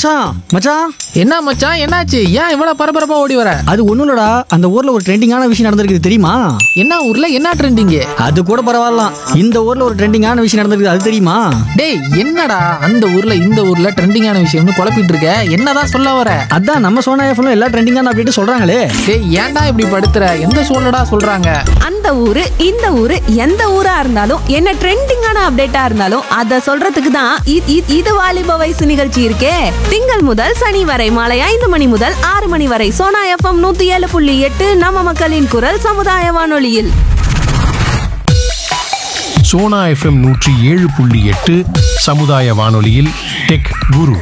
மச்சான் மச்சான் என்ன மச்சான் என்னாச்சு ஏன் இவ்வளவு பரபரப்பா ஓடி வர அது ஒண்ணும் இல்லடா அந்த ஊர்ல ஒரு ட்ரெண்டிங்கான விஷயம் நடந்திருக்கு தெரியுமா என்ன ஊர்ல என்ன ட்ரெண்டிங் அது கூட பரவாயில்ல இந்த ஊர்ல ஒரு ட்ரெண்டிங்கான விஷயம் நடந்திருக்கு அது தெரியுமா டேய் என்னடா அந்த ஊர்ல இந்த ஊர்ல ட்ரெண்டிங்கான விஷயம்னு குழப்பிட்டு இருக்க என்னதான் சொல்ல வர அதான் நம்ம சோனா எஃப்ல எல்லா ட்ரெண்டிங்கான அப்டேட் சொல்றாங்களே டேய் ஏன்டா இப்படி படுத்துற எந்த சூழ்நிடா சொல்றாங்க அந்த ஊரு இந்த ஊரு எந்த ஊரா இருந்தாலும் என்ன ட்ரெண்டிங்கான அப்டேட்டா இருந்தாலும் அத சொல்றதுக்கு தான் இ- இ- இது வாலிப வயசு நிகழ்ச்சி இருக்கே திங்கள் முதல் சனி வரை மாலை ஐந்து மணி முதல் ஆறு மணி வரை சோனா எஃப்எம் நூத்தி ஏழு புள்ளி எட்டு நம்ம மக்களின் குரல் சமுதாய வானொலியில் சோனா எஃப்எம் நூற்றி ஏழு புள்ளி எட்டு சமுதாய வானொலியில் டெக் குரு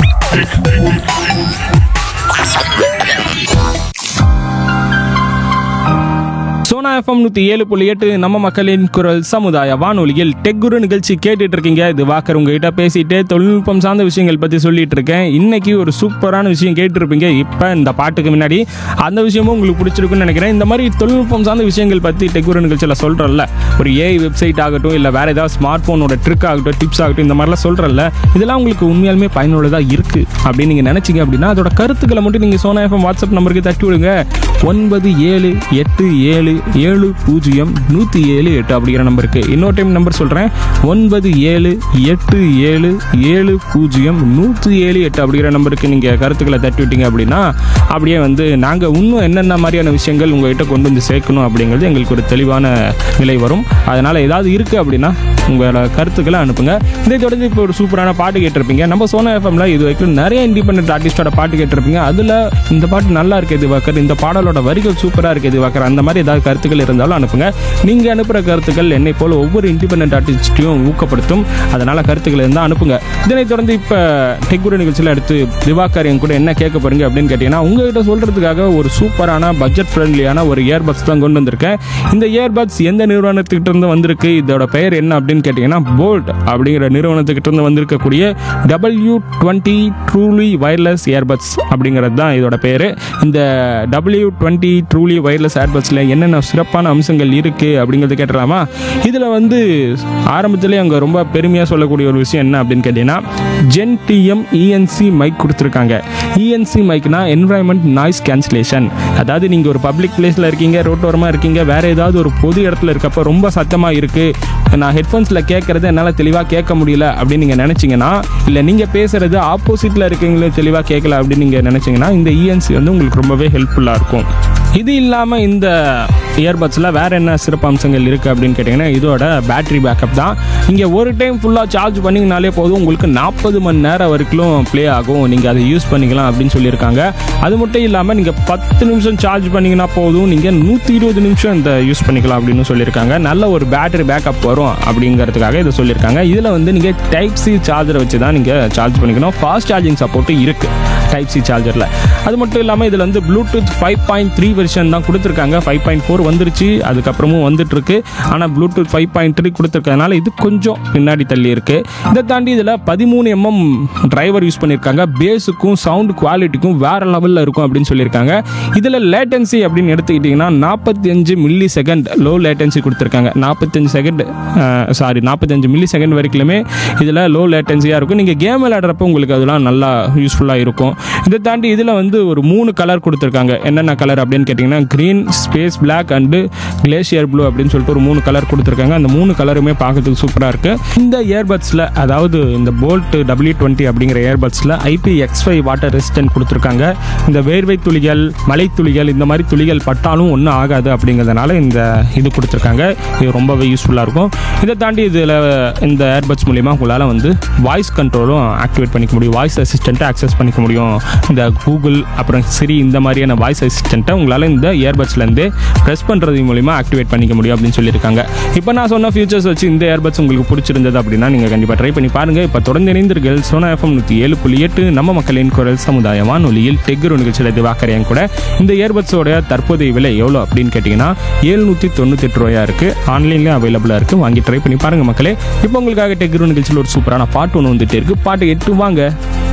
சோனா எஃப்எம் நூற்றி ஏழு புள்ளி எட்டு நம்ம மக்களின் குரல் சமுதாய வானொலியில் டெக் குரு நிகழ்ச்சி கேட்டுட்டு இருக்கீங்க இது வாக்கர் உங்ககிட்ட பேசிட்டு தொழில்நுட்பம் சார்ந்த விஷயங்கள் பற்றி சொல்லிட்டு இருக்கேன் இன்னைக்கு ஒரு சூப்பரான விஷயம் கேட்டிருப்பீங்க இப்போ இந்த பாட்டுக்கு முன்னாடி அந்த விஷயமும் உங்களுக்கு பிடிச்சிருக்குன்னு நினைக்கிறேன் இந்த மாதிரி தொழில்நுட்பம் சார்ந்த விஷயங்கள் பற்றி டெக் குரு நிகழ்ச்சியில் சொல்கிறல்ல ஒரு ஏஐ வெப்சைட் ஆகட்டும் இல்லை வேற ஏதாவது ஸ்மார்ட் ஃபோனோட ட்ரிக் ஆகட்டும் டிப்ஸ் ஆகட்டும் இந்த மாதிரிலாம் சொல்கிறல்ல இதெல்லாம் உங்களுக்கு உண்மையாலுமே பயனுள்ளதாக இருக்குது அப்படின்னு நீங்கள் நினச்சிங்க அப்படின்னா அதோட கருத்துக்களை மட்டும் நீங்கள் சோனா எஃப்எம் வாட்ஸ்அப் நம்பருக்கு தட்டி விடுங்க ஒன்பது ஏழு எட்டு ஏழு ஏழு பூஜ்ஜியம் நூற்றி ஏழு எட்டு அப்படிங்கிற நம்பருக்கு இன்னொரு டைம் நம்பர் சொல்கிறேன் ஒன்பது ஏழு எட்டு ஏழு ஏழு பூஜ்ஜியம் நூற்றி ஏழு எட்டு அப்படிங்கிற நம்பருக்கு நீங்கள் கருத்துக்களை தட்டி விட்டீங்க அப்படின்னா அப்படியே வந்து நாங்கள் இன்னும் என்னென்ன மாதிரியான விஷயங்கள் உங்கள்கிட்ட கொண்டு வந்து சேர்க்கணும் அப்படிங்கிறது எங்களுக்கு ஒரு தெளிவான நிலை வரும் அதனால் ஏதாவது இருக்குது அப்படின்னா உங்களோட கருத்துக்களை அனுப்புங்க இதை தொடர்ந்து இப்போ ஒரு சூப்பரான பாட்டு கேட்டிருப்பீங்க நம்ம சோனா எஃப்எம்ல இது வரைக்கும் நிறைய இண்டிபெண்டன்ட் ஆர்டிஸ்டோட பாட்டு கேட்டிருப்பீங்க அதில் இந்த பாட்டு நல்லா இருக்கு இது வாக்கர் இந்த பாடலோட வரிகள் சூப்பராக இருக்கு இது வாக்கர் அந்த மாதிரி ஏதாவது கருத்துக்கள் இருந்தாலும் அனுப்புங்க நீங்கள் அனுப்புகிற கருத்துக்கள் என்னை போல ஒவ்வொரு இண்டிபெண்டன்ட் ஆர்டிஸ்ட்டையும் ஊக்கப்படுத்தும் அதனால் கருத்துக்கள் இருந்தால் அனுப்புங்க இதனைத் தொடர்ந்து இப்போ டெக்குரு நிகழ்ச்சியில் அடுத்து திவாகர் என் கூட என்ன கேட்க போறீங்க அப்படின்னு கேட்டீங்கன்னா உங்ககிட்ட சொல்கிறதுக்காக ஒரு சூப்பரான பட்ஜெட் ஃப்ரெண்ட்லியான ஒரு இயர்பட்ஸ் தான் கொண்டு வந்திருக்கேன் இந்த இயர்பட்ஸ் எந்த நிறுவனத்துக்கிட்ட இருந்து வந்திருக்கு இதோட பெயர் என்ன அப்படின்னு கேட்டிங்கன்னா போல்ட் அப்படிங்கிற நிறுவனத்துக்கிட்ட இருந்து வந்திருக்கக்கூடிய W twenty truly wireless earbuds அப்படிங்கிறது தான் இதோட பேர் இந்த டபிள்யூ டுவெண்ட்டி ட்ரூலி வயர்லெஸ் இயர்பட்ஸில் என்னென்ன சிறப்பான அம்சங்கள் இருக்குது அப்படிங்கிறது கேட்டலாமா இதில் வந்து ஆரம்பத்திலே அங்கே ரொம்ப பெருமையாக சொல்லக்கூடிய ஒரு விஷயம் என்ன அப்படின்னு கேட்டிங்கன்னா ஜென் டிஎம் இஎன்சி மைக் கொடுத்துருக்காங்க இஎன்சி மைக்னா என்வரான்மெண்ட் நாய்ஸ் கேன்சலேஷன் அதாவது நீங்கள் ஒரு பப்ளிக் பிளேஸில் இருக்கீங்க ரோட்டோரமாக இருக்கீங்க வேறு ஏதாவது ஒரு பொது இடத்துல இருக்கப்போ ரொம்ப சத்தமாக இருக்குது நான் ஹெட்ஃபோன்ஸில் கேட்குறது என்னால் தெளிவாக கேட்க முடியல அப்படின்னு நீங்கள் நினச்சிங்கன்னா இல்லை நீங்கள் பேசுகிறது ஆப்போசிட்டில் இருக்கீங்களே தெளிவாக கேட்கல அப்படின்னு நீங்கள் நினச்சிங்கன்னா இந்த இஎன்சி வந்து உங்களுக்கு ரொம்பவே ஹெல்ப்ஃபுல்லாக இருக்கும் இது இல்லாமல் இந்த இயர்பட்ஸில் வேறு என்ன சிறப்பு அம்சங்கள் இருக்குது அப்படின்னு கேட்டிங்கன்னா இதோட பேட்டரி பேக்கப் தான் நீங்கள் ஒரு டைம் ஃபுல்லாக சார்ஜ் பண்ணிங்கனாலே போதும் உங்களுக்கு நாற்பது மணி நேரம் வரைக்கும் ப்ளே ஆகும் நீங்கள் அதை யூஸ் பண்ணிக்கலாம் அப்படின்னு சொல்லியிருக்காங்க அது மட்டும் இல்லாமல் நீங்கள் பத்து நிமிஷம் சார்ஜ் பண்ணிங்கன்னா போதும் நீங்கள் நூற்றி இருபது நிமிஷம் இந்த யூஸ் பண்ணிக்கலாம் அப்படின்னு சொல்லியிருக்காங்க நல்ல ஒரு பேட்டரி பேக்கப் வரும் அப்படிங்கிறதுக்காக இதை சொல்லியிருக்காங்க இதில் வந்து நீங்கள் டைப் சி சார்ஜரை வச்சு தான் நீங்கள் சார்ஜ் பண்ணிக்கணும் ஃபாஸ்ட் சார்ஜிங் சப்போர்ட்டும் இருக்குது டைப் சி சார்ஜரில் அது மட்டும் இல்லாமல் இதில் வந்து Bluetooth five point three version தான் கொடுத்துருக்காங்க ஃபைவ் பாயிண்ட் ஃபோர் வந்துருச்சு அதுக்கப்புறமும் வந்துட்டு இருக்கு ஆனால் ப்ளூடூத் ஃபைவ் பாயிண்ட் த்ரீ கொடுத்துருக்கறதுனால இது கொஞ்சம் பின்னாடி தள்ளி இருக்கு இதை தாண்டி இதில் பதிமூணு எம்எம் டிரைவர் யூஸ் பண்ணியிருக்காங்க பேஸுக்கும் சவுண்ட் குவாலிட்டிக்கும் வேற லெவலில் இருக்கும் அப்படின்னு சொல்லியிருக்காங்க இதில் லேட்டன்சி அப்படின்னு எடுத்துக்கிட்டிங்கன்னா நாற்பத்தி அஞ்சு மில்லி செகண்ட் லோ லேட்டன்சி கொடுத்துருக்காங்க நாற்பத்தஞ்சு செகண்ட் சாரி நாற்பத்தஞ்சு மில்லி செகண்ட் வரைக்குமே இதில் லோ லேட்டன்சியாக இருக்கும் நீங்கள் கேம் விளையாடுறப்ப உங்களுக்கு அதெல்லாம் நல்லா யூஸ்ஃபுல்லாக இருக்கும் இதை தாண்டி இதில் வந்து ஒரு மூணு கலர் கொடுத்துருக்காங்க என்னென்ன கலர் அப்படின்னு கேட்டிங்கன்னா green space black and glacier blue அப்படின்னு சொல்லிட்டு ஒரு மூணு கலர் கொடுத்துருக்காங்க அந்த மூணு கலருமே பார்க்கறதுக்கு சூப்பராக இருக்குது இந்த இயர்பட்ஸில் அதாவது இந்த போல்ட் டபிள்யூ டுவெண்ட்டி அப்படிங்கிற இயர்பட்ஸில் IP X five water resistant கொடுத்துருக்காங்க இந்த வேர்வை துளிகள் மலை துளிகள் இந்த மாதிரி துளிகள் பட்டாலும் ஒன்றும் ஆகாது அப்படிங்கிறதுனால இந்த இது கொடுத்துருக்காங்க இது ரொம்பவே யூஸ்ஃபுல்லாக இருக்கும் இதை தாண்டி இதில் இந்த ஏர்பட்ஸ் மூலிமா உங்களால் வந்து வாய்ஸ் கண்ட்ரோலும் ஆக்டிவேட் பண்ணிக்க முடியும் வாய்ஸ் அசிஸ்டண்ட்டை ஆக்சஸ் பண்ணிக்க முடியும் இந்த கூகுள் அப்புறம் சிரி இந்த மாதிரியான வாய்ஸ் அசிஸ்டண்ட்டை உங்களால் இந்த இயர்பட்ஸ்லேருந்து ப்ரெஸ் பண்ணுறது மூலிமா ஆக்டிவேட் பண்ணிக்க முடியும் அப்படின்னு சொல்லியிருக்காங்க இப்போ நான் சொன்ன ஃபியூச்சர்ஸ் வச்சு இந்த இயர்பட்ஸ் உங்களுக்கு பிடிச்சிருந்தது அப்படின்னா நீங்கள் கண்டிப்பாக ட்ரை பண்ணி பாருங்கள் இப்போ தொடர்ந்து இணைந்தீர்கள் சோனா எஃப்எம் நூற்றி ஏழு புள்ளி எட்டு நம்ம மக்களின் குரல் சமுதாய வானொலியில் டெக்ரு நிகழ்ச்சியில் திவாக்கரையன் கூட இந்த இயர்பட்ஸோட தற்போதைய விலை எவ்வளோ அப்படின்னு கேட்டிங்கன்னா ஏழ்நூற்றி தொண்ணூத்தெட்டு ரூபாயா இருக்குது ஆன்லைன்லேயும் அவைலபிளாக இருக்குது வாங்கி ட்ரை பண்ணி பாருங்கள் மக்களே இப்போ உங்களுக்காக டெக்ரு நிகழ்ச்சியில் ஒரு சூப்பரான பாட்டு ஒன்று வந்துட்டே இருக்குது பாட்டு எட்டு வாங்க